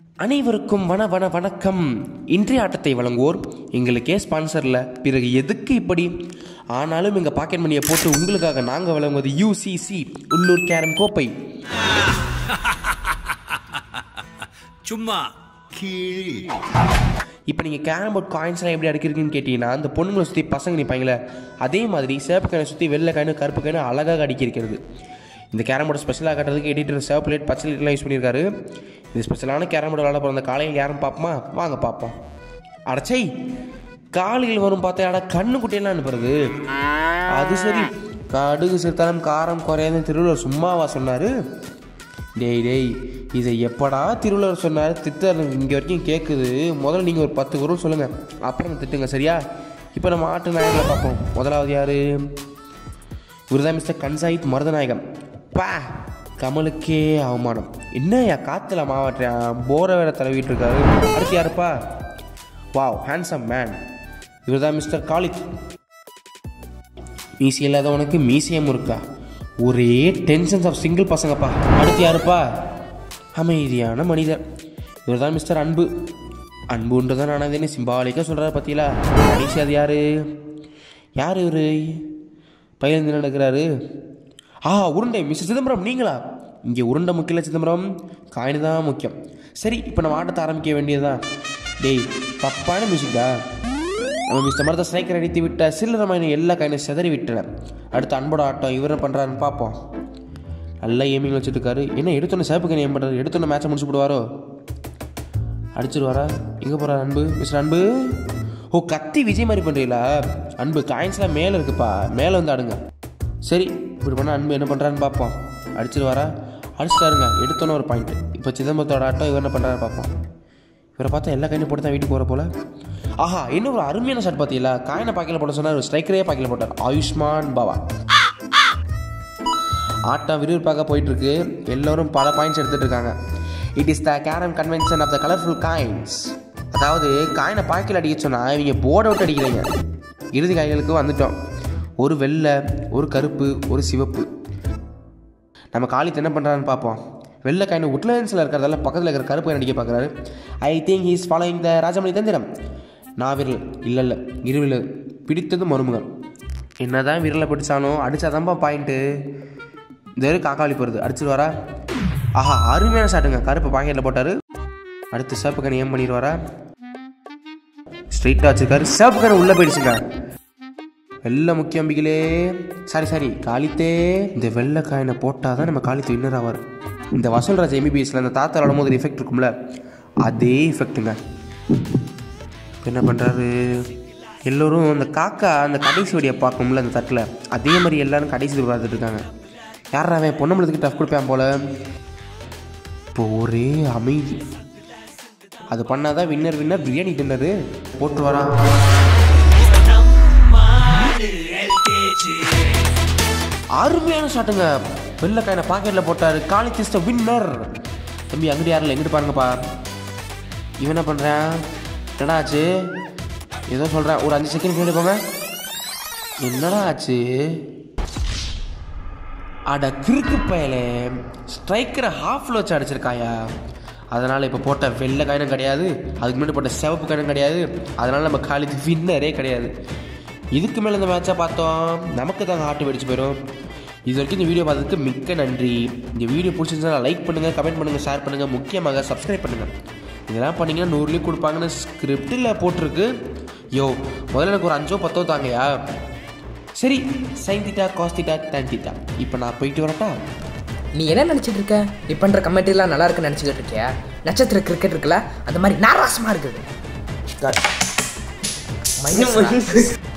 அனைவருக்கும் வன வன வணக்கம் இன்றைய ஆட்டத்தை வழங்குவோர் எங்களுக்கே ஸ்பான்சரில் பிறகு எதுக்கு இப்படி ஆனாலும் எங்கள் பாக்கெட் மணியை போட்டு உங்களுக்காக நாங்கள் வழங்குவது யூசிசி உள்ளூர் கேரம் கோப்பை சும்மா இப்போ நீங்கள் கேரம் போர்ட் காயின்ஸ்லாம் எப்படி அடிக்கிறீங்கன்னு கேட்டிங்கன்னா அந்த பொண்ணுங்களை சுற்றி பசங்க நிற்பாங்களே அதே மாதிரி சிவப்பு காயினை சுற்றி வெள்ளை காயின் கருப்பு காயின் அழகாக அடிக்கிறது இந்த கேரம் போர்டு ஸ்பெஷலாக காட்டுறதுக்கு எடிட்டர் சிவப்பு பிளேட் பச்சை லைட்லாம் யூஸ் பண்ணியிருக்காரு இது ஸ்பெஷலான கேரம் போர்டு விளாட பிறந்த காலையில் யாரும் பார்ப்போமா வாங்க பார்ப்போம் அடச்சை காலையில் வரும் பார்த்தா அட கண்ணு குட்டியெல்லாம் அனுப்புறது அது சரி கடுகு சிறுத்தனம் காரம் குறையாதுன்னு திருவள்ளுவர் சும்மாவா சொன்னார் டேய் டேய் இதை எப்படா திருவள்ளுவர் சொன்னார் திட்டம் இங்கே வரைக்கும் கேட்குது முதல்ல நீங்கள் ஒரு பத்து குரல் சொல்லுங்கள் அப்புறம் திட்டுங்க சரியா இப்போ நம்ம ஆட்டு நாயகங்களை பார்ப்போம் முதலாவது யார் இவர்தான் மிஸ்டர் கன்சாயித் மருதநாயகம் பா கமலுக்கே அவமானம் என்னய்யா காற்றுல மாவட்டேன் போரை வேற தடவிட்டு இருக்காரு அடுத்து யாருப்பா வாவ் ஹேண்ட்ஸம் மேன் இவர்தான் மிஸ்டர் காலித் மீசி இல்லாதவனுக்கு மீசியம் இருக்கா ஒரே டென்ஷன்ஸ் ஆஃப் சிங்கிள் பசங்கப்பா அடுத்து யாருப்பா அமைதியான மனிதர் இவர் தான் மிஸ்டர் அன்பு அன்புன்றதான் நான் என்ன சிம்பாலிக்காக சொல்கிறாரு பார்த்தீங்களா கடைசி அது யார் யார் இவர் பயிர்ந்து நடக்கிறாரு ஆ உருண்டை மிஸ்டர் சிதம்பரம் நீங்களா இங்கே உருண்டை முக்கியம் இல்லை சிதம்பரம் காயின் தான் முக்கியம் சரி இப்போ நம்ம ஆட்டத்தை ஆரம்பிக்க வேண்டியதுதான் டேய் தப்பான மியூசிக்கா நம்ம மிஸ்டர் மரத்தை ஸ்ட்ரைக்கர் அடித்து விட்ட சில்லறமான எல்லா காயினும் சிதறி விட்டன அடுத்து அன்போட ஆட்டம் இவர் என்ன பண்ணுறாருன்னு பார்ப்போம் நல்லா ஏமிங் வச்சுட்டு இருக்காரு என்ன எடுத்தோன்னே சேப்பு கணி ஏம் பண்ணுறாரு எடுத்தோன்னே மேட்சை முடிச்சு போடுவாரோ அடிச்சிருவாரா எங்கே போகிறார் அன்பு மிஸ்டர் அன்பு ஓ கத்தி விஜய் மாதிரி பண்ணுறீங்களா அன்பு காயின்ஸ்லாம் மேலே இருக்குப்பா மேலே வந்து ஆடுங்க சரி இப்படி பண்ணால் அன்பு என்ன பண்ணுறான்னு பார்ப்போம் அடிச்சிருவாரா அடிச்சிட்டாருங்க எடுத்தோன்னே ஒரு பாயிண்ட் இப்போ சிதம்பரத்தோட ஆட்டம் இவர் என்ன பண்ணுறாரு பார்ப்போம் இவரை பார்த்தா எல்லா காயினும் போட்டு தான் வீட்டுக்கு போகிற போல ஆஹா இன்னும் ஒரு அருமையான ஷாட் பார்த்தீங்களா காயினை பாக்கியில் போட சொன்னார் ஸ்ட்ரைக்கரே பாக்கியில் போட்டார் ஆயுஷ்மான் பாவா ஆட்டம் விறுவிறுப்பாக போயிட்டு இருக்கு எல்லோரும் பல பாயிண்ட்ஸ் எடுத்துட்டு இருக்காங்க it is the carrom convention of the colourful coins அதாவது காயினை பாக்கில் அடிக்க சொன்னால் இவங்க போர்டை விட்டு அடிக்கிறீங்க இறுதி காய்களுக்கு வந்துட்டோம் ஒரு வெள்ளை ஒரு கருப்பு ஒரு சிவப்பு நம்ம காலித் என்ன பண்ணுறான்னு பார்ப்போம் வெள்ளை காயின் உட்லன்ஸில் இருக்கிறதால பக்கத்தில் இருக்கிற கருப்பு காயின் அடிக்க பார்க்குறாரு I think he's following the Rajamani தந்திரம் நான் விரல் இல்லை இல்லை இருவில் பிடித்தது மருமகன் என்னதான் விரலை பிடிச்சானோ அடித்தாதான்ப்பா பாயிண்ட்டு இந்த வெறும் காக்காளி போகிறது அடிச்சிருவாரா ஆஹா அருமையான ஷாட்டுங்க கருப்பு பாக்கெட்டில் போட்டார் அடுத்து சிவப்பு கணி ஏம் பண்ணிடுவாரா ஸ்ட்ரைட்டாக வச்சிருக்காரு சிவப்பு கணி உள்ளே போயிடுச்சுங்க வெள்ளை முக்கிய அம்பிகளே சாரி சாரி காலித்தே இந்த வெள்ளை காயினை போட்டால் தான் நம்ம காலித்து வின்னர் ஆவார் இந்த வசூல்ராஜ் எம்பிபிஎஸ்ல அந்த தாத்தா விளாடும் போது எஃபெக்ட் இருக்கும்ல அதே எஃபெக்ட்டுங்க இப்ப என்ன பண்ணுறாரு எல்லோரும் அந்த காக்கா அந்த கடைசி வெடியை பார்க்கும்ல அந்த தட்டில் அதே மாதிரி எல்லாரும் கடைசி பார்த்துட்டு இருக்காங்க யாரா அவன் பொண்ணம்பளத்துக்கு டஃப் கொடுப்பான் போல இப்போ ஒரே அமைதி அது பண்ணாதான் வின்னர் வின்னர் பிரியாணி டின்னரு போட்டு வரான் அருமையான ஷாட்டுங்க வெள்ளை காயினை பாக்கெட்டில் போட்டார் காலி திஸ்ட வின்னர் தம்பி அங்கிட்டு யாரில் எங்கிட்டு பாருங்கப்பா இவன் என்ன பண்ணுறான் என்னடா ஆச்சு ஏதோ சொல்கிறேன் ஒரு அஞ்சு செகண்ட் கேட்டு போங்க என்னடா ஆச்சு அட கிறுக்கு பயலே ஸ்ட்ரைக்கரை ஹாஃபில் வச்சு அடிச்சிருக்காயா அதனால் இப்போ போட்ட வெள்ளை காயினும் கிடையாது அதுக்கு முன்னாடி போட்ட சிவப்பு காயினும் கிடையாது அதனால் நம்ம காலேஜ் வின்னரே கிடையாது இதுக்கு மேலே இந்த மேட்சை பார்த்தோம் நமக்கு தான் ஹார்ட் வெடிச்சு போயிடும் இது வரைக்கும் இந்த வீடியோ பார்த்ததுக்கு மிக்க நன்றி இந்த வீடியோ பிடிச்சிருந்தா லைக் பண்ணுங்கள் கமெண்ட் பண்ணுங்கள் ஷேர் பண்ணுங்கள் முக்கியமாக சப்ஸ்கிரைப் பண்ணுங்கள் இதெல்லாம் பண்ணிங்கன்னா நூறு லீவ் கொடுப்பாங்கன்னு ஸ்கிரிப்டில் போட்டிருக்கு யோ முதல்ல எனக்கு ஒரு அஞ்சோ பத்தோ தாங்கயா சரி sine theta cos theta tan theta இப்போ நான் போயிட்டு வரட்டா நீ என்ன நினச்சிட்டு இருக்க நீ பண்ணுற கமெண்ட்லாம் நல்லா இருக்குன்னு நினச்சிக்கிட்டு இருக்கியா நட்சத்திர கிரிக்கெட் இருக்குல்ல அந்த மாதிரி நாராசமாக இருக்குது மைனஸ்